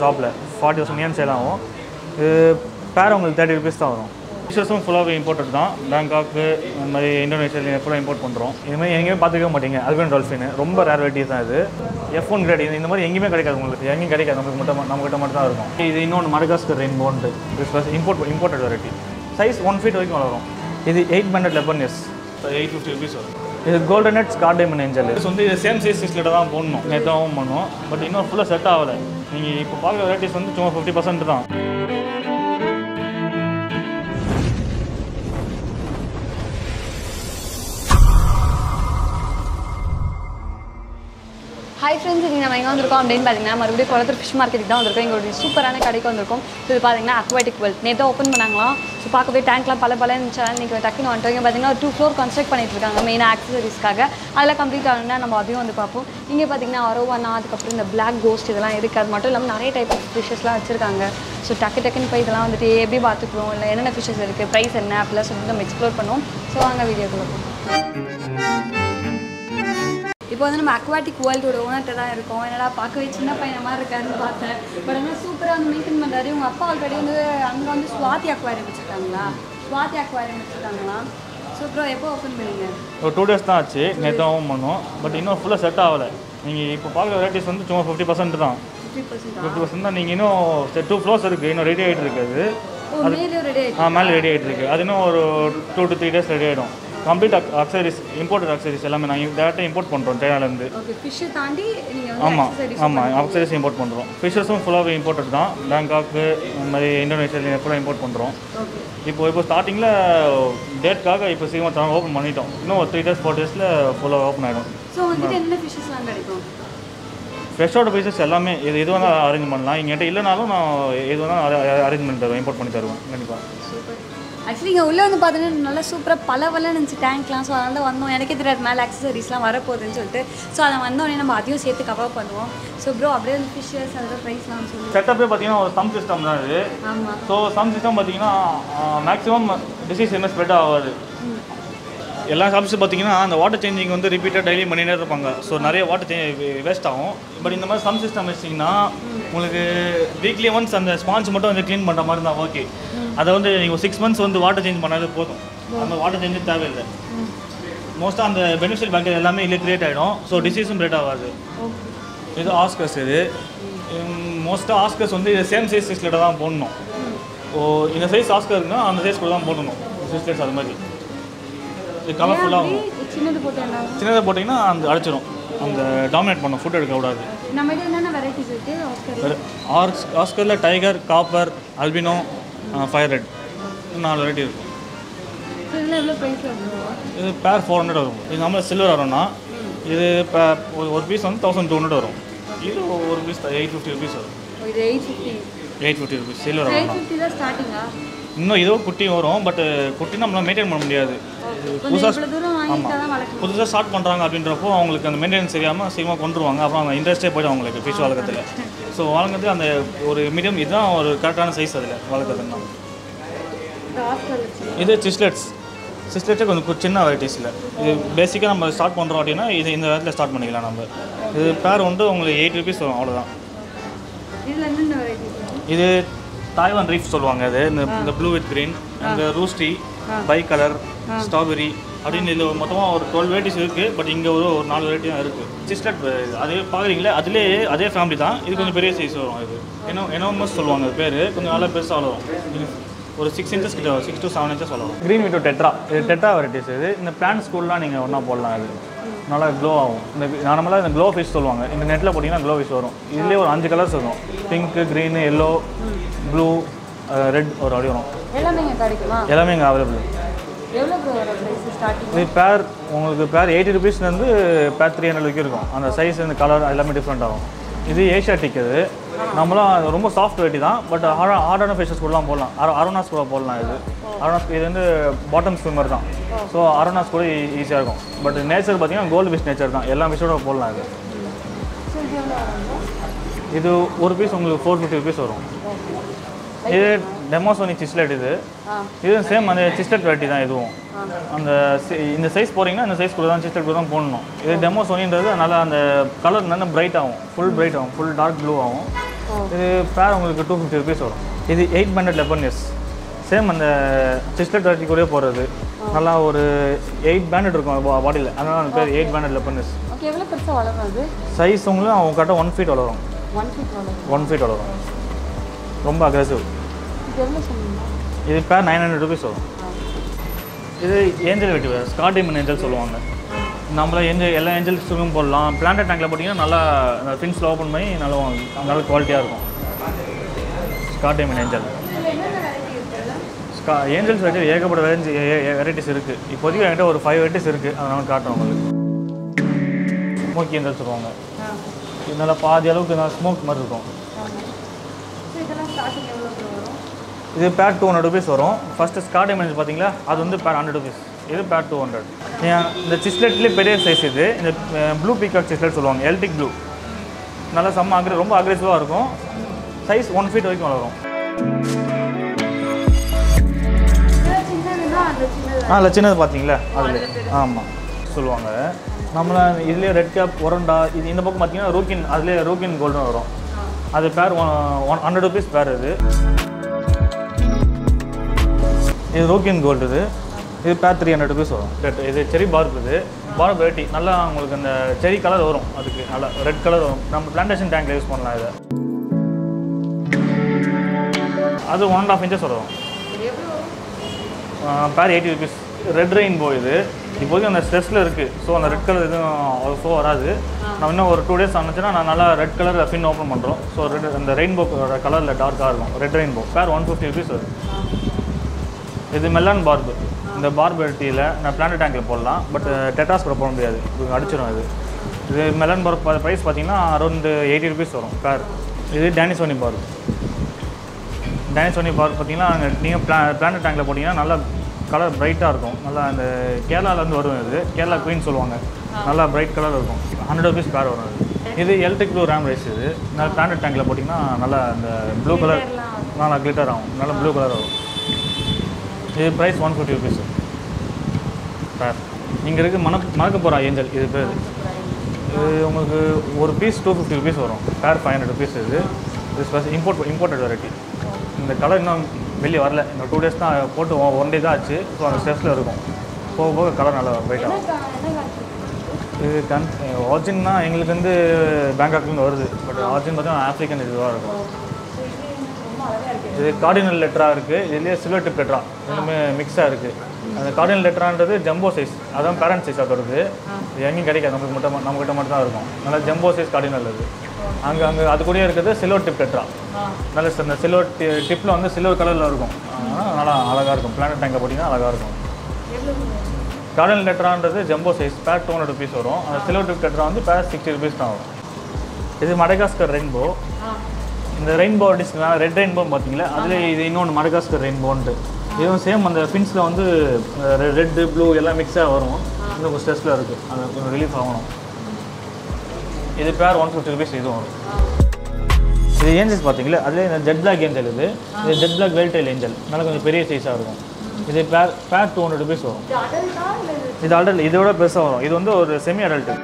ஷாப்பில் forty thousand ஏன் sale ஆகும் இது பேர் உங்களுக்கு தேர்ட்டி ருபீஸ் தான் வரும் ஃபிஷஸும் ஃபுல்லாகவே இம்போர்ட்டட் தான் பேங்காக்கு இந்த மாதிரி இந்தோனேஷியா ஃபுல்லாக இம்போர்ட் பண்ணுறோம் இது மாதிரி எங்கேயுமே பார்த்துக்கவே மாட்டீங்க அல்பன் டால்ஃபின் ரொம்ப ரேர் வெரைட்டிஸ் தான் இது எஃப் ஒன் கிரேட் இந்த மாதிரி எங்கேயுமே கிடைக்காது உங்களுக்கு எங்கேயும் கிடைக்காது நமக்கு மட்டும் நம்மகிட்ட மட்டும் தான் இருக்கும் இது இன்னொன்று மடகாஸ்கர் ரெயின்போன்ட்டு இது plus import imported variety size one feet வரைக்கும் வளரும் இது eight hundred eleven yes eight fifty rupees வரும் இது கோல்டன் நெட் ஸ்கார்டைமன் ஏஞ்சல் இது வந்து இது சேம் சைஸ் சிஸ்லிட்ட தான் போடணும் நேற்றாவும் பண்ணும் பட் இன்னும் ஃபுல்லாக செட் ஆகலை நீங்கள் இப்போ பார்க்குற வெரைட்டிஸ் வந்து சும்மா ஃபிஃப்டி பர்சன்ட் தான் ஹாய் ஃப்ரெண்ட்ஸ் இங்கே நம்ம எங்கே வந்திருக்கோம் அப்படின்னு பார்த்தீங்கன்னா மறுபடியும் குளத்தூர் ஃபிஷ் மார்க்கெட்டுக்கு தான் வந்திருக்கோம் இங்கே ஒரு சூப்பரான கடைக்கு வந்திருக்கோம் ஸோ இது பார்த்தீங்கன்னா அக்வாட்டிக் வேர்ல்ட் நேற்று ஓப்பன் பண்ணாங்களாம் ஸோ பார்க்கவே டேங்க்லாம் பல பல இருந்துச்சு இன்றைக்கி டக்குன்னு வந்துட்டோம் இங்கே பார்த்தீங்கன்னா ஒரு டூ ஃப்ளோர் கன்ஸ்ட்ரக்ட் பண்ணிட்டு இருக்காங்க மெயினாக ஆக்சசரிஸ்க்காக அதெல்லாம் கம்ப்ளீட் ஆகணும்னா நம்ம அதையும் வந்து பார்ப்போம் இங்கே பார்த்தீங்கன்னா அரோவானா அதுக்கப்புறம் இந்த பிளாக் கோஸ்ட் இதெல்லாம் இருக்குது அது மட்டும் இல்லாமல் நிறைய டைப் ஆஃப் ஃபிஷஸ்லாம் வச்சுருக்காங்க ஸோ டக்கு டக்குன்னு போய் இதெல்லாம் வந்துட்டு எப்படி பார்த்துக்குறோம் இல்லை என்னென்ன ஃபிஷஸ் இருக்குது ப்ரைஸ் என்ன அப்படிலாம் சொல்லிட்டு நம்ம எக்ஸ்ப்ளோர் பண்ணுவோம் ஸோ வாங்க வீடியோக்குள்ளே போகும் இப்போ வந்து நம்ம அக்வாட்டிக் வேர்ல்டோட ஓனர்கிட்ட தான் இருக்கோம் என்னடா பார்க்கவே சின்ன பையன் மாதிரி இருக்காருன்னு பார்த்தேன் பட் ஆனால் சூப்பராக வந்து மெயின்டைன் பண்ணுறாரு உங்கள் அப்பா ஆல்ரெடி வந்து அங்கே வந்து ஸ்வாதி அக்வாரியம் வச்சுருக்காங்களா ஸ்வாதி அக்வாரியம் வச்சுருக்காங்களா ஸோ அப்புறம் எப்போ ஓப்பன் பண்ணீங்க ஒரு டூ டேஸ் தான் ஆச்சு நேற்றாவும் பண்ணோம் பட் இன்னும் ஃபுல்லாக செட் ஆகலை நீங்கள் இப்போ பார்க்குற வெரைட்டிஸ் வந்து சும்மா ஃபிஃப்டி பர்சன்ட் தான் ஃபிஃப்டி பர்சன்ட் ஃபிஃப்டி பர்சன்ட் தான் நீங்கள் இன்னும் டூ ஃப்ளோர்ஸ் இருக்குது இன்னும் ரெடி ஆகிட்டு இருக்குது ஓ மேலே ரெடி ஆயிடுச்சு ஆ மேலே ரெடி ஆகிட்டு இருக்கு அது இன்னும் ஒரு two to three days ready ஆகிடும் கம்ப்ளீட் அக்சரிஸ் இம்போர்ட்டட் அக்சரிஸ் எல்லாமே நாங்கள் டேரெக்டாக இம்போர்ட் பண்ணுறோம் சைனாலேருந்து ஓகே ஃபிஷ்ஷை தாண்டி நீங்கள் வந்து ஆமாம் accessories ஆமாம் அக்சரிஸ் இம்போர்ட் பண்ணுறோம் ஃபிஷஸும் ஃபுல்லாகவே இம்போர்ட்டட் தான் பேங்காக்கு இந்த மாதிரி இந்தோனேஷியா ஃபுல்லாக இம்போர்ட் பண்ணுறோம் ஓகே இப்போ இப்போ ஸ்டார்டிங்கில் டேட்காக இப்போ சீக்கிரம் ஓப்பன் பண்ணிட்டோம் இன்னும் ஒரு த்ரீ டேஸ் ஃபோர் டேஸில் ஃபுல்லாக ஓப்பன் ஆகிடும் ஸோ வந்துட்டு என்ன ஃபிஷ்ஷஸ்லாம் கிடைக்கும் ஃப்ரெஷ்ஷோட பீசஸ் எல்லாமே இது எது வேணால் அரேஞ்ச் பண்ணலாம் எங்கள்கிட்ட இல்லைனாலும் நான் எது வேணாலும் அரேஞ்ச் பண்ணி தருவேன் இம்போர்ட் பண்ணி தருவேன் கண்டிப்பாக சூப்பர் ஆக்சுவலி இங்கே உள்ளே வந்து பார்த்தீங்கன்னா நல்லா சூப்பராக பல பல இருந்துச்சு டேங்க்லாம் ஸோ அதனால தான் வந்தோம் எனக்கே தெரியாது மேலே அக்சசரிஸ்லாம் வரப்போகுதுன்னு சொல்லிட்டு ஸோ அதை வந்தோடனே நம்ம அதையும் சேர்த்து கவர் பண்ணுவோம் ஸோ ப்ரோ அப்படியே வந்து ஃபிஷ்ஷஸ் அதோட ப்ரைஸ்லாம் சொல்லி செட்டப்பே பார்த்தீங்கன்னா ஒரு சம் சிஸ்டம் தான் இது ஆமாம் ஸோ சம் சிஸ்டம் பார்த்தீங்கன்னா மேக்ஸிமம் டிசீஸ் என்ன ஸ்ப்ரெட் ஆகாது எல்லா ஷாப்ஸும் பார்த்தீங்கன்னா அந்த வாட்டர் சேஞ்சிங் வந்து ரிப்பீட்டாக டெய்லி பண்ணிட்டே இருப்பாங்க ஸோ நிறைய வாட்டர் சேஞ்ச் வேஸ்ட் ஆகும் பட் இந்த மாதிரி சம் சிஸ்டம் வச்சிங்கன்னா உங்களுக்கு வீக்லி ஒன்ஸ் அந்த ஸ்பான்ஸ் மட்டும் வந்து க்ளீன் பண்ணுற மாதிரி இருந்தால் ஓகே அதை வந்து நீங்கள் சிக்ஸ் மந்த்ஸ் வந்து வாட்டர் சேஞ்ச் பண்ணாலே போதும் அந்த வாட்டர் சேஞ்சு தேவையில்லை மோஸ்ட்டாக அந்த பெனிஃபிஷியல் பாக்டீரியா எல்லாமே இல்லை கிரியேட் ஆகிடும் ஸோ டிசீஸும் ஸ்ப்ரெட் ஆகாது ஓகே இது ஆஸ்கர்ஸ் இது மோஸ்ட்டாக ஆஸ்கர்ஸ் வந்து இது சேம் சைஸ் சிஸ்லெட்டை தான் போடணும் ஓ இந்த சைஸ் ஆஸ்கர் இருக்குன்னா அந்த சைஸ் கூட தான் போடணும் சிஸ்லெட்ஸ் அது மாதிரி இது கலர்ஃபுல்லாக சின்னது போட்டு என்ன சின்னதாக போட்டிங்கன்னா அந்த அடைச்சிரும் அந்த டாமினேட் பண்ணும் ஃபுட் எடுக்க கூடாது நம்ம கிட்ட என்னென்ன வெரைட்டிஸ் இருக்குது ஆஸ்கர் ஆர்ஸ் ஆஸ்கரில் tiger copper albino fire red நாலு வெரைட்டி இருக்கும் ஸோ இதில் எவ்வளோ ப்ரைஸில் வந்துருவா இது பேர் ஃபோர் ஹண்ட்ரட் வரும் இது நம்மள சில்வர் வரும்னா இது பே- ஒரு- ஒரு பீஸ் வந்து தௌசண்ட் டூ ஹண்ட்ரட் வரும் இது ஒரு பீஸ் எயிட் ஃபிஃப்டி ருபீஸ் வரும் இது eight fifty eight fifty rupees silver eight வரும் ஃபிஃப்டி தான் ஸ்டார்டிங்கா இன்னும் ஏதோ குட்டி வரும் பட் குட்டி நம்மளால் மெயின்டைன் பண்ண முடியாது கொஞ்சம் புதுசாக இவ்வளோ தூரம் வாங்கிட்டா தான் வளர்க்கணும் புதுசாக ஸ்டார்ட் பண்ணுறாங்க அப்படின்றப்போ அவங்களுக்கு அந்த மெயின்டெனன்ஸ் தெரியாமல் சீக்கிரமாக கொண்டுருவாங்க அப்புறம் அந்த இன்ட்ரெஸ்ட்டே போய்டும் அவங்களுக்கு ஃபிஷ் வளர்க்கறதுல ஸோ வளர்க்குறது அந்த ஒரு மீடியம் இதுதான் ஒரு கரெக்டான சைஸ் அதில் வளர்க்குறதுனா இந்த ஆஸ்கர் வச்சு இது சிஸ்லெட்ஸ் சிஸ்லெட்ஸே கொஞ்சம் கு- சின்ன வெரைட்டிஸில் இது பேசிக்காக நம்ம ஸ்டார்ட் பண்ணுறோம் அப்படின்னா இது இந்த இடத்துல ஸ்டார்ட் பண்ணிக்கலாம் நம்ம இது பேர் வந்து உங்களுக்கு எயிட் ருபீஸ் வரும் அவ்வளோதான் இதில் என்னென்ன வெரைட்டிஸ் இது தாய்வான் ரீஃப் சொல்லுவாங்க அது இந்த இந்த ப்ளூ வித் கிரீன் அந்த ரூஸ்டி பை கலர் ஸ்ட்ராபெரி அப்படின்னு இதில் மொத்தமாக ஒரு டுவெல் வெரைட்டிஸ் இருக்குது பட் இங்கே ஒரு ஒரு நாலு வெரைட்டி தான் இருக்குது சிஸ்டர் அதே பார்க்குறீங்களே அதிலே அதே ஃபேமிலி தான் இது கொஞ்சம் பெரிய சைஸ் வரும் இது என்ன எனோமஸ் சொல்லுவாங்க அது பேர் கொஞ்சம் நல்லா பெருசாக வளரும் இது ஒரு சிக்ஸ் இன்ச்சஸ் கிட்ட சிக்ஸ் டு செவன் இன்ச்சஸ் வளரும் க்ரீன் விட்டோ டெட்ரா இது டெட்ரா வெரைட்டிஸ் இது இந்த பிளான் ஸ்கூல்லாம் நீங்கள் ஒன்றா போடலாம் இது நல்லா க்ளோ ஆகும் இந்த நார்மலாக இந்த க்ளோ ஃபிஷ் சொல்லுவாங்க இந்த நெட்டில் போட்டிங்கன்னா க்ளோ ஃபிஷ் வரும் இதுலேயே ஒரு அஞ்சு கலர்ஸ் வரும் pink green yellow blue red ஒரு அப்படி வரும் எல்லாமே இங்கே கிடைக்குமா எல்லாமே இங்கே அவைலபிள் எவ்வளோ ப்ரோ வர ப்ரைஸ் ஸ்டார்டிங் இது பேர் உங்களுக்கு பேர் எயிட்டி ருபீஸ்லேருந்து பேர் த்ரீ ஹண்ட்ரட் வரைக்கும் இருக்கும் அந்த சைஸ் இந்த கலர் எல்லாமே டிஃப்ரெண்ட் ஆகும் இது ஏஷியாட்டிக் இது நம்மளாம் அது ரொம்ப சாஃப்ட் வெரைட்டி தான் பட் ஹார்டான ஃபிஷஸ் கூடலாம் போடலாம் அர அரோனாஸ் கூட போடலாம் இது அரோனாஸ் இது வந்து பாட்டம் ஸ்விம்மர் தான் ஸோ அரோனாஸ் கூட ஈஸியாக இருக்கும் பட் நேச்சர் பார்த்தீங்கன்னா கோல்டு ஃபிஷ் நேச்சர் தான் எல்லா ஃபிஷ்ஷோட போடலாம் இது ஸோ இது எவ்வளோ வரும் இது ஒரு பீஸ் உங்களுக்கு ஃபோர் ஃபிஃப்டி ருபீஸ் வரும் இது டெமோசோனி சிஸ்லெட் இது ஆ இது சேம் அந்த சிஸ்லெட் வெரைட்டி தான் இதுவும் அந்த si- இந்த சைஸ் போகிறீங்கன்னா இந்த சைஸ் கூட தான் சிஸ்லெட் கூட தான் போடணும் இது டெமோசோனின்றது நல்லா அந்த கலர் நல்லா பிரைட் ஆகும் ஃபுல் பிரைட் ஆகும் ஃபுல் டார்க் ப்ளூ ஆகும் இது பேர் உங்களுக்கு டூ ஃபிஃப்டி ருபீஸ் வரும் இது eight hundred eleven years same அந்த சிஸ்லெட் வெரைட்டி கூட போகிறது நல்லா ஒரு எயிட் பேண்டட் இருக்கும் பாடியில் அதனால அந்த pair eight banded eleven years okay எவ்வளோ பெருசாக வளரும் அது சைஸ் உங்களுக்கு அவங்க கரெக்டாக ஒன் ஃபீட் வளரும் ஒன் ஃபீட் வளரும் ஒன் ஃபீட் வளரும் ரொம்ப அக்ரெசிவ் இது எவ்வளோ சொன்னீங்க இது பேர் நைன் ஹண்ட்ரட் ருபீஸ் வரும் இது ஏஞ்சல் வெட்டி ஸ்காட்டிமன் ஏஞ்சல் சொல்லுவாங்க நம்மள ஏஞ்சல் எல்லா ஏஞ்சல்ஸுக்கும் போடலாம் பிளான்ட் டேங்கில் போட்டிங்கன்னா நல்லா அந்த ஃபின்ஸில் ஓப்பன் பண்ணி நல்லா நல்ல குவாலிட்டியாக இருக்கும் ஸ்காட்டிமன் ஏஞ்சல் ஸ்கா ஏஞ்சல்ஸ் வெட்டி ஏகப்பட்ட ரேஞ்ச் வெரைட்டிஸ் இருக்குது இப்போதைக்கு என்கிட்ட ஒரு ஃபைவ் வெரைட்டிஸ் இருக்குது அதனால காட்டுறேன் உங்களுக்கு ஸ்மோக்கி ஏஞ்சல் சொல்லுவாங்க இது நல்லா பாதி அளவுக்கு நல்லா ஸ்மோக் மாதிரி இருக்கும் இதெல்லாம் ஸ்டார்டிங் எவ்வளோ வரும் இது பேர் டூ ஹண்ட்ரட் ருபீஸ் வரும் ஃபஸ்ட்டு ஸ்காட் இமேஜ் பார்த்தீங்களா அது வந்து பேர் ஹண்ட்ரட் ருபீஸ் இது பேர் டூ ஹண்ட்ரட் இந்த சிஸ்லெட்லேயே பெரிய சைஸ் இது இந்த ப்ளூ பீகாக் சிஸ்லெட் சொல்லுவாங்க எல்டிக் ப்ளூ நல்லா செம்ம அக்ரி ரொம்ப அக்ரெசிவாக இருக்கும் சைஸ் ஒன் ஃபீட் வரைக்கும் வளரும் சின்னதுன்னா அந்த சின்னது ஆ இல்லை சின்னது பார்த்தீங்களா அதில் ஆமாம் சொல்லுவாங்க நம்மள இதுலேயே ரெட் கேப் ஒரண்டா இது இந்த பக்கம் பார்த்தீங்கன்னா ரூக்கின் அதுலேயே ரூக்கின் கோல்டன் வரும் அது பேர் ஒன் ஹண்ட்ரட் ருபீஸ் பேர் இது இது ரூக்கின் கோல்டு இது இது பேர் த்ரீ ஹண்ட்ரட் ருபீஸ் வரும் Red. இது செரி பார்ப் இது பார்ப் வெரைட்டி நல்லா உங்களுக்கு அந்த செரி கலர் வரும் அதுக்கு நல்லா ரெட் கலர் வரும் நம்ம பிளான்டேஷன் டேங்க்ல யூஸ் பண்ணலாம் இதை அது ஒன் அண்ட் ஆஃப் இன்ச்சஸ் வரும் பேர் எயிட்டி ருபீஸ் ரெட் ரெயின்போ இது இப்போதைக்கு அந்த ஸ்ட்ரெஸ்ஸில் இருக்குது ஸோ அந்த ரெட் கலர் எதுவும் அவ்வளோ வராது நான் இன்னும் ஒரு டூ டேஸ் ஆனிச்சுன்னா நான் நல்லா ரெட் கலர் ஃபின் ஓப்பன் பண்ணுறோம் ஸோ ரெட் அந்த ரெயின்போ கலரில் டார்க்காக இருக்கும் red rainbow pair one fifty rupees வரும் இது மெல்லான் பார்பு இந்த பார்ப் வெரைட்டியில் நான் பிளான்ட் டேங்கில் போடலாம் பட் டெட்டாஸ் கூட போட முடியாது இது அடிச்சிடும் இது இது மெலன் பார்ப் ப்ரைஸ் பார்த்தீங்கன்னா அரௌண்ட் எயிட்டி ருபீஸ் வரும் பேர் இது டேனிசோனி பார்ப் டேனிசோனி பார்க் பார்த்தீங்கன்னா நீங்கள் பிளா பிளான்ட் டேங்கில் போட்டிங்கன்னா நல்லா கலர் பிரைட்டாக இருக்கும் நல்லா அந்த கேரளாலேருந்து வரும் இது கேரளா குயின் சொல்லுவாங்க நல்லா பிரைட் கலர் இருக்கும் ஹண்ட்ரட் ருபீஸ் பேர் வரும் இது இது எலக்ட்ரிக் ப்ளூ ரேம் ரைஸ் இது நல்லா பிளான்ட் டேங்கில் போட்டிங்கன்னா நல்லா அந்த ப்ளூ கலர் நல்லா கிளிட்டர் ஆகும் நல்லா ப்ளூ கலர் வரும் இது price one fifty rupees sir இங்கே இருக்க மண மணக்க போகிற ஏஞ்சல் இது பேர் இது உங்களுக்கு ஒரு பீஸ் டூ ஃபிஃப்டி ருபீஸ் வரும் பேர் ஃபைவ் ஹண்ட்ரட் ருபீஸ் இது இது ஸ்பெஷல் இம்போர்ட் இம்போர்ட்டட் வெரைட்டி இந்த கலர் இன்னும் வெளியே வரல இந்த டூ டேஸ் தான் போட்டு ஒன் டே தான் ஆச்சு ஸோ அந்த ஸ்டெப்ஸில் இருக்கும் போக போக கலர் நல்லா வெயிட் ஆகும் இது கன் ஆர்ஜின்னா எங்களுக்கு வந்து பேங்காக்லேருந்து வருது பட் ஆர்ஜின் பார்த்தீங்கன்னா ஆஃப்ரிக்கன் இதுவாக இருக்கும் இது கார்டினல் லெட்டராக இருக்குது இதுலேயே சில்வர் டிப் லெட்டரா ரெண்டுமே மிக்ஸாக இருக்குது அந்த கார்டினல் லெட்டரான்றது ஜம்போ சைஸ் அதான் பேரண்ட் சைஸ் அதோடது இது எங்கேயும் கிடைக்காது நமக்கு மட்டும் நம்மக்கிட்ட மட்டும் தான் இருக்கும் நல்லா ஜம்போ சைஸ் கார்டினல் அது அங்கே அங்கே அது கூடயே இருக்கிறது சில்வர் டிப் லெட்டரா நல்ல ச- இந்த சில்வர் டி டிப்பில் வந்து சில்வர் கலரில் இருக்கும் ஆனால் நல்லா அழகாக இருக்கும் பிளானட் டேங்கை போட்டிங்கன்னா அழகாக இருக்கும் கார்டன் லெட்டரான்றது jumbo size pair two hundred rupees வரும் அந்த சில்வர் டிப் லெட்டரா வந்து பேர் சிக்ஸ்டி ருபீஸ் தான் வரும் இது மடகாஸ்கர் ரெயின்போ இந்த ரெயின்போ டிஸ்னா ரெட் ரெயின்போ பார்த்தீங்களா அதில் இது இன்னொன்று மடகாஸ்கர் ரெயின்போன்ட்டு இதுவும் சேம் அந்த ஃபின்ஸில் வந்து ரெட்டு ப்ளூ எல்லாம் மிக்ஸாக வரும் இன்னும் கொஞ்சம் ஸ்ட்ரெஸ்ஸில் இருக்குது அது கொஞ்சம் ரிலீஃப் ஆகணும் இது பேர் ஒன் ஃபிஃப்டி ருபீஸ் இதுவும் வரும் இது ஏஞ்சல்ஸ் பார்த்தீங்களா அதுலேயே இந்த ஜெட் பிளாக் ஏஞ்சல் இது இது ஜெட் பிளாக் வெல்டைல் ஏஞ்சல் நல்லா கொஞ்சம் பெரிய சைஸாக இருக்கும் இது பேர் பேர் டூ ஹண்ட்ரட் ருபீஸ் வரும் இது அடல்ட் இதோட பெருசாக வரும் இது வந்து ஒரு செமி அடல்ட்டு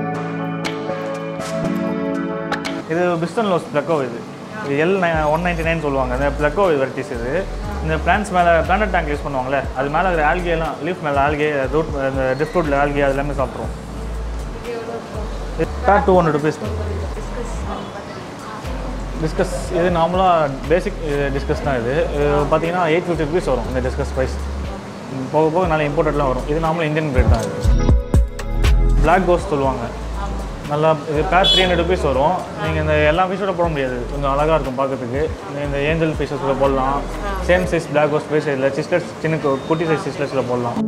இது பிஸ்டன் லோஸ் ப்ளக்கோ இது இது எல் ஒன் நைன்டி நைன் சொல்லுவாங்க இந்த ப்ளக்கோ வெரைட்டிஸ் இது இந்த பிளான்ஸ் மேலே பிளானட் டேங்க் யூஸ் பண்ணுவாங்களே அது மேலே இருக்கிற algae எல்லாம் லீஃப் மேலே ஆல்கே ரூட் இந்த டிஃப் ரூட்டில் ஆல்கே அது எல்லாமே சாப்பிட்ருவோம் பேர் டூ ஹண்ட்ரட் ருபீஸ் டிஸ்கஸ் இது நார்மலாக பேசிக் டிஸ்கஸ் தான் இது இது பார்த்தீங்கன்னா எயிட் ஃபிஃப்டி ருபீஸ் வரும் இந்த டிஸ்கஸ் ப்ரைஸ் போக போக நல்ல இம்போர்ட்டட்லாம் வரும் இது நார்மலாக இந்தியன் கிரேட் தான் இது பிளாக் கோஸ் சொல்லுவாங்க நல்லா இது பேர் த்ரீ ஹண்ட்ரட் ருபீஸ் வரும் நீங்கள் இந்த எல்லா ஃபிஷோட போட முடியாது கொஞ்சம் அழகாக இருக்கும் பார்க்கறதுக்கு நீங்க இந்த ஏஞ்சல் ஃபிஷஸில் போடலாம் சேம் சைஸ் பிளாக் கோஸ் பேஸ் இதில் சிஸ்லெட்ஸ் சின்ன கு- குட்டி சைஸ் சிஸ்லெட்ஸில் போடலாம்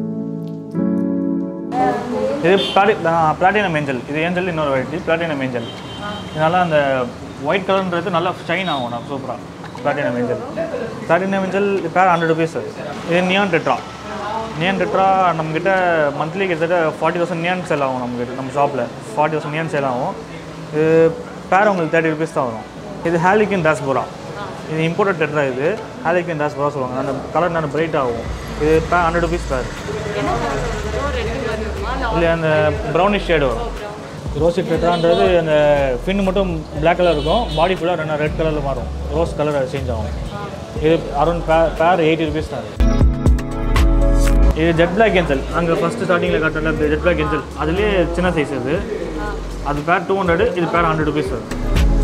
இது பிளாட்டி பிளாட்டினம் ஏஞ்சல் இது ஏஞ்சல் இன்னொரு வெரைட்டி பிளாட்டினம் ஏஞ்சல் இதனால் அந்த ஒயிட் கலர்ன்றது நல்லா ஷைன் ஆகும் நான் சூப்பராக platinum angel platinum angel pair hundred rupees இது நியான் டெட்ரா நியான் டெட்ரா நம்மக்கிட்ட மந்த்லி கிட்டத்தட்ட ஃபார்ட்டி தௌசண்ட் நியான் சேல் ஆகும் நம்மக்கிட்ட நம்ம ஷாப்பில் ஃபார்ட்டி தௌசண்ட் நியான் சேல் ஆகும் இது பேர் உங்களுக்கு தேர்ட்டி ருபீஸ் தான் வரும் இது ஹாலிக்கின் டாஸ்போரா இது இம்போர்ட்டட் டெட்ரா இது ஹாலிகன் டாஸ் கூட சொல்லுவாங்க அந்த கலர் நல்ல பிரைட் ஆகும் இது பே ஹண்ட்ரட் ருபீஸ் பேர் இல்லை அந்த ப்ரௌனிஷ் ஷேடு வரும் ரோசி டெட்ரான்றது அந்த ஃபின் மட்டும் Black கலர் இருக்கும் பாடி ஃபுல்லாக ரெண்டு ரெட் கலரில் மாறும் ரோஸ் கலர் சேஞ்ச் ஆகும் இது அரௌண்ட் பே பேர் எயிட்டி ருபீஸ் தான் இது. இது ஜெட் பிளாக் ஏஞ்சல் அங்கே ஃபஸ்ட்டு ஸ்டார்டிங்கில் காட்டின ஜெட் பிளாக் ஏஞ்சல் அதுலேயே சின்ன சைஸ் இது அது பேர் டூ ஹண்ட்ரட் இது பேர் ஹண்ட்ரட் ருபீஸ் வரும்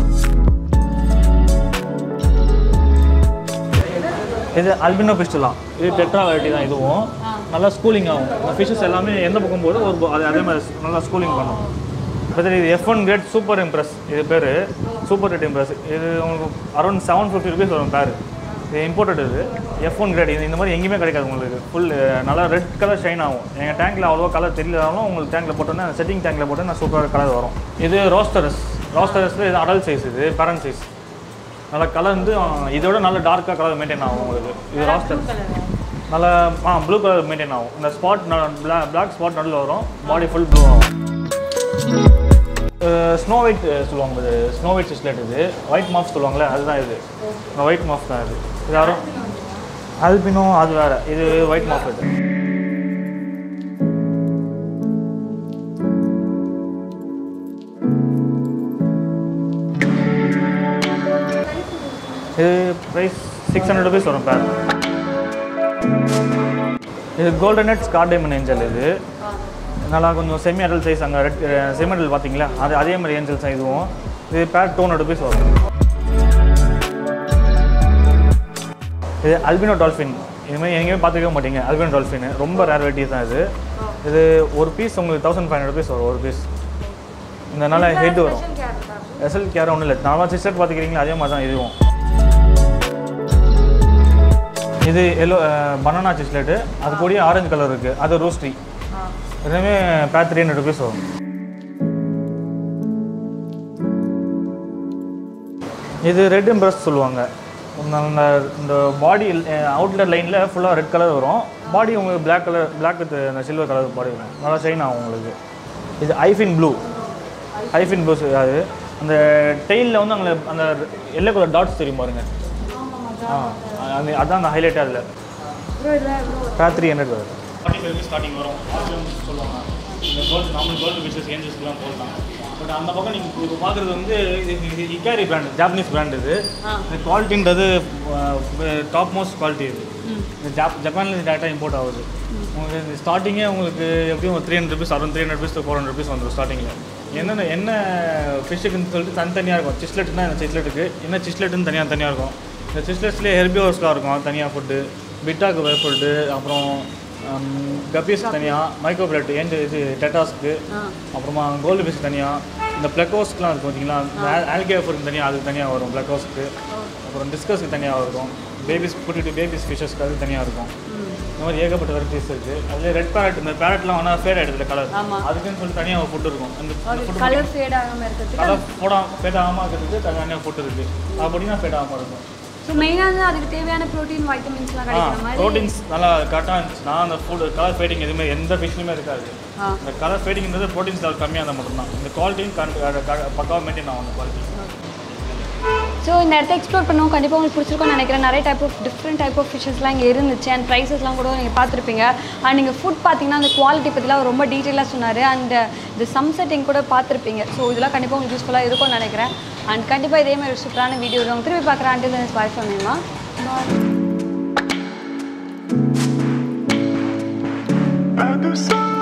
இது அல்பினோ பிஸ்டலா இது டெட்ரா வெரைட்டி தான் இதுவும் நல்லா ஸ்கூலிங் ஆகும் இந்த ஃபிஷஸ் எல்லாமே எந்த பக்கம் போது ஒரு ப- அது அதே மாதிரி நல்லா ஸ்கூலிங் பண்ணும் அடுத்தது இது F one great super impress இது பேர் சூப்பர் ரேட் இம்ப்ரெஸ் இது உங்களுக்கு அரௌண்ட் செவன் ஃபிஃப்டி ருபீஸ் வரும் பேர் இது இம்போர்ட்டட் இது எஃப் ஒன் கிரேட் இது இந்த மாதிரி எங்கேயுமே கிடைக்காது உங்களுக்கு ஃபுல் நல்லா ரெட் கலர் ஷைன் ஆகும் எங்கள் டேங்க்கில் அவ்வளோவா கலர் தெரியலனாலும் உங்களுக்கு டேங்க்கில் போட்டோன்னா செட்டிங் டேங்க்கில் போட்டு நான் சூப்பராக கலர் வரும் இது ரோஸ்டரஸ் ரோஸ்டரஸில் இது அடல்ட் சைஸ் இது பேரண்ட் சைஸ் நல்லா கலர் வந்து அஹ், இதோட நல்ல டார்க்காக கலர் மெயின்டைன் ஆகும் உங்களுக்கு இது ராஸ்டர் நல்லா ஆ ப்ளூ கலர் மெயின்டைன் ஆகும் இந்த ஸ்பாட் பிளாக் ஸ்பாட் நடுவில் வரும் பாடி ஃபுல் ப்ளூ ஆகும் ஸ்னோ ஒயிட் சொல்லுவாங்க இது ஸ்னோ ஒயிட் சிஸ்லெட் இது ஒயிட் மாஃப் சொல்லுவாங்களே அதுதான் இது ஒயிட் மாஃப் தான் இது இது யாரும் அல்பினோ அது வேற இது ஒயிட் மாஃப் இது இது ப்ரைஸ் சிக்ஸ் ஹண்ட்ரட் ருபீஸ் வரும் பேர் இது கோல்டன் நெட் ஸ்கார் டைமண்ட் ஏஞ்சல் இது நல்லா கொஞ்சம் செமி அடல் சைஸ் அங்கே ரெட் செமி அடல் பார்த்தீங்களா அது அதே மாதிரி ஏஞ்சல் சைஸ் இதுவும் இது பேர் டூ ஹண்ட்ரட் ருபீஸ் வரும் இது அல்பினோ டால்ஃபின் இதுமாதிரி எங்கேயுமே பார்த்துக்கவே மாட்டீங்க அல்பினோ டால்ஃபின் ரொம்ப ரேர் வெரைட்டி தான் இது இது ஒரு பீஸ் உங்களுக்கு தௌசண்ட் ஃபைவ் ஹண்ட்ரட் ருபீஸ் வரும் ஒரு பீஸ் இந்த நல்ல ஹெட் வரும் எஸ்எல் கேர் ஒன்றும் இல்லை நார்மலாக சிஸ்டர் பார்த்துக்கிறீங்களா அதே மாதிரி தான் இதுவும் இது எல்லோ பனானா சிஸ்லெட்டு அது கூடயே ஆரஞ்சு கலர் இருக்குது அது ரோஸ்ட்ரி ரெண்டுமே பேர் த்ரீ ஹண்ட்ரட் ருபீஸ் வரும் இது ரெட் இம்ப்ரெஸ் சொல்லுவாங்க இந்த- இந்த இந்த பாடி அவுட்லெட் லைனில் ஃபுல்லாக ரெட் கலர் வரும் பாடி உங்களுக்கு Black கலர் பிளாக் வித் அந்த சில்வர் கலர் பாடி வரும் நல்லா ஷைன் ஆகும் உங்களுக்கு இது ஐஃபின் ப்ளூ ஐஃபின் ப்ளூ அது அந்த டெயிலில் வந்து அங்கே அந்த எல்லோ கலர் டாட்ஸ் தெரியும் பாருங்க ஆ அது அதான் அந்த ஹைலைட்டாக அதில் பேர் த்ரீ ஹண்ட்ரட் வருது ஃபார்ட்டி ஃபைவ் ஸ்டார்டிங் வரும் ஆப்ஷன்ஸ் சொல்லுவாங்க இந்த கோல்டு நார்மல் கோல்டு பிஸ்னஸ் ஏஞ்சல்ஸ்லாம் போடலாம் பட் அந்த பக்கம் நீங்கள் இப்போ பார்க்குறது வந்து இது இது இக்காரி பிராண்ட் ஜாப்பனீஸ் பிராண்ட் இது இந்த குவாலிட்டின்றது டாப் மோஸ்ட் குவாலிட்டி இது இது ஜாப் ஜப்பானில் டேரெக்டாக இம்போர்ட் ஆகுது உங்களுக்கு இந்த ஸ்டார்டிங்கே உங்களுக்கு எப்படியும் ஒரு three hundred rupees around three hundred rupees four hundred rupees வந்துடும் ஸ்டார்டிங்கில் என்னென்ன என்ன ஃபிஷ்ஷுக்குன்னு சொல்லிட்டு தனித்தனியாக இருக்கும் சிஸ்லெட்னா இந்த சிஸ்லெட்டுக்கு என்ன சிஸ்லெட்டுன்னு தனியாக தனியாக இருக்கும் இந்த சிஸ்லெட்ஸ்லேயே ஹெர்பியோர்ஸ்லாம் இருக்கும் அது தனியாக ஃபுட்டு பிட்டாக்கு ஃபுட்டு அப்புறம் கப்பீஸ்க்கு தனியாக மைக்ரோ பிளட் ஏஞ்சு இது டெட்டாஸ்க்கு அப்புறமா கோல்டு ஃபிஷ் தனியாக இந்த பிளக்கோஸ்க்குலாம் இருக்கும் பார்த்தீங்களா இந்த ஆல்கே ஃபுட் தனியாக அதுக்கு தனியாக வரும் பிளக்கோஸ்க்கு அப்புறம் டிஸ்கஸ்க்கு தனியாக இருக்கும் பேபிஸ் கூட்டிட்டு பேபிஸ் ஃபிஷஸ்க்கு அது தனியாக இருக்கும் இந்த மாதிரி ஏகப்பட்ட வெரைட்டிஸ் இருக்குது அதுலேயே ரெட் பேரட் இந்த பேரட்லாம் ஆனால் ஃபேட் ஆகிடுது கலர் ஆமா. அதுக்குன்னு சொல்லி தனியாக ஒரு ஃபுட் இருக்கும் அந்த ஃபுட் கலர் ஃபேட் ஆகாமல் இருக்கிறதுக்கு கலர் போடாம ஃபேட் ஆகாமல் இருக்கிறதுக்கு தனியாக ஃபுட் இருக்குது அது போட்டிங்கன்னா ஃபேட் ஆகாமல் இருக்கும் ஸோ மெயினாக அதுக்கு தேவையான ப்ரோட்டீன் வைட்டமின்ஸ்லாம் ஆ கிடைக்கிற மாதிரி ப்ரோட்டீன்ஸ் நல்லா கரெக்டாக இருந்துச்சுன்னா அந்த ஃபுட் கலர் ஃபேடிங் எதுவுமே எந்த ஃபிஷ்லையுமே இருக்காது ஆ இந்த கலர் ஃபேடிங்கிறது ப்ரோட்டீன்ஸ் லெவல் கம்மியாக இருந்தால் மட்டும்தான் இந்த குவாலிட்டியும் பக்காவாக மெயின்டைன் ஆகும் அந்த குவாலிட்டி ஸோ இந்த இடத்த எக்ஸ்ப்ளோர் பண்ணவும் கண்டிப்பாக உங்களுக்கு பிடிச்சிருக்கும்னு நினைக்கிறேன் நிறைய type of different type of ஃபிஷஸ்லாம் இங்கே இருந்துச்சு அண்ட் ப்ரைஸஸ்லாம் கூட நீங்கள் பார்த்துருப்பீங்க அண்ட் நீங்கள் ஃபுட் பார்த்தீங்கன்னா அந்த குவாலிட்டி பற்றிலாம் அவர் ரொம்ப டீட்டெயிலாக சொன்னார் அண்ட் இந்த சம்செட்டிங் கூட பார்த்துருப்பீங்க ஸோ இதெல்லாம் கண்டிப்பாக உங்களுக்கு யூஸ்ஃபுல்லாக இருக்கும்னு நினைக்கிறேன் அண்ட் கண்டிப்பாக இதே மாதிரி ஒரு சூப்பரான வீடியோ வரும் திருப்பி பார்க்குறேன் அண்டில் பாய் ஃபார்மேமா By the side.